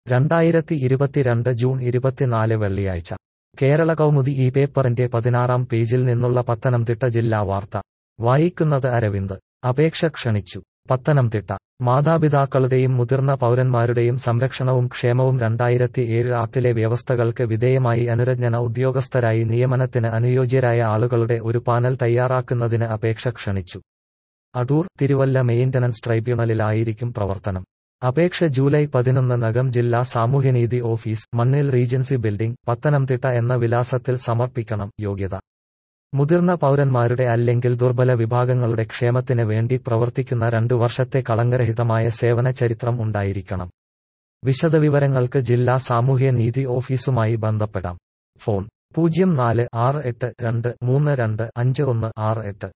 രണ്ടായിരത്തി ഇരുപത്തിരണ്ട് ജൂൺ ഇരുപത്തിനാല് വെള്ളിയാഴ്ച കേരള കൗമുദി ഈ പേപ്പറിന്റെ പതിനാറാം പേജിൽ നിന്നുള്ള പത്തനംതിട്ട ജില്ലാ വാർത്ത വായിക്കുന്നത് അരവിന്ദ് അപേക്ഷ ക്ഷണിച്ചു പത്തനംതിട്ട മാതാപിതാക്കളുടെയും മുതിർന്ന പൗരന്മാരുടെയും സംരക്ഷണവും ക്ഷേമവും രണ്ടായിരത്തി ഏഴ് ആക്ടിലെ വ്യവസ്ഥകൾക്ക് വിധേയമായി അനുരഞ്ജന ഉദ്യോഗസ്ഥരായി നിയമനത്തിന് അനുയോജ്യരായ ആളുകളുടെ ഒരു പാനൽ തയ്യാറാക്കുന്നതിന് അപേക്ഷ ക്ഷണിച്ചു അടൂർ തിരുവല്ല മെയിന്റനൻസ് ട്രൈബ്യൂണലിലായിരിക്കും പ്രവർത്തനം അപേക്ഷ ജൂലൈ പതിനൊന്നിനകം ജില്ലാ സാമൂഹ്യനീതി ഓഫീസ് മണ്ണിൽ റീജൻസി ബിൽഡിംഗ് പത്തനംതിട്ട എന്ന വിലാസത്തിൽ സമർപ്പിക്കണം യോഗ്യത മുതിർന്ന പൗരന്മാരുടെ അല്ലെങ്കിൽ ദുർബല വിഭാഗങ്ങളുടെ ക്ഷേമത്തിന് വേണ്ടി പ്രവർത്തിക്കുന്ന രണ്ടു വർഷത്തെ കളങ്കരഹിതമായ സേവന ചരിത്രം ഉണ്ടായിരിക്കണം വിശദവിവരങ്ങൾക്ക് ജില്ലാ സാമൂഹ്യ നീതി ഓഫീസുമായി ബന്ധപ്പെടാം ഫോൺ പൂജ്യം നാല് ആറ് എട്ട് രണ്ട് മൂന്ന് രണ്ട് അഞ്ച് ഒന്ന് ആറ് എട്ട്